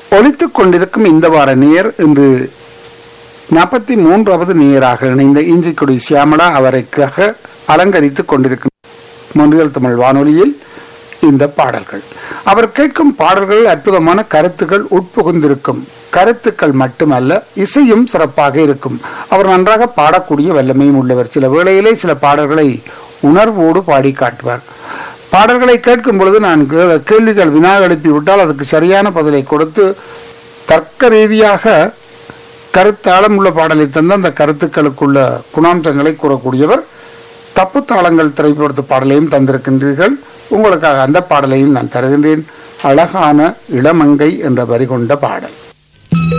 ஒலித்துக் கொண்டிருக்கும் இந்த வார நேர் இன்று நாற்பத்தி மூன்றாவது நேராக இணைந்த இஞ்சிக்குடி சியாமலா அவரைக்காக அலங்கரித்துக் கொண்டிருக்கும் மொழிகள் தமிழ் வானொலியில் இந்த பாடல்கள் அவர் கேட்கும் பாடல்கள் அற்புதமான கருத்துக்கள் உட்புகுந்திருக்கும் கருத்துக்கள் மட்டுமல்ல இசையும் சிறப்பாக இருக்கும் அவர் நன்றாக பாடக்கூடிய வல்லமையும் உள்ளவர் சில வேளையிலே சில பாடல்களை உணர்வோடு பாடி காட்டுவார் பாடல்களை கேட்கும் பொழுது நான் கே- கேள்விகள் வினா எழுப்பி விட்டால் அதுக்கு சரியான பதிலை கொடுத்து தர்க்க ரீதியாக கருத்தாளம் உள்ள பாடலை தந்து அந்த கருத்துக்களுக்குள்ள குணாம்சங்களை கூறக்கூடியவர் தப்பு தாளங்கள் திரைப்படத்து பாடலையும் தந்திருக்கின்றீர்கள் உங்களுக்காக அந்த பாடலையும் நான் தருகின்றேன் அழகான இளமங்கை என்ற வரி கொண்ட பாடல்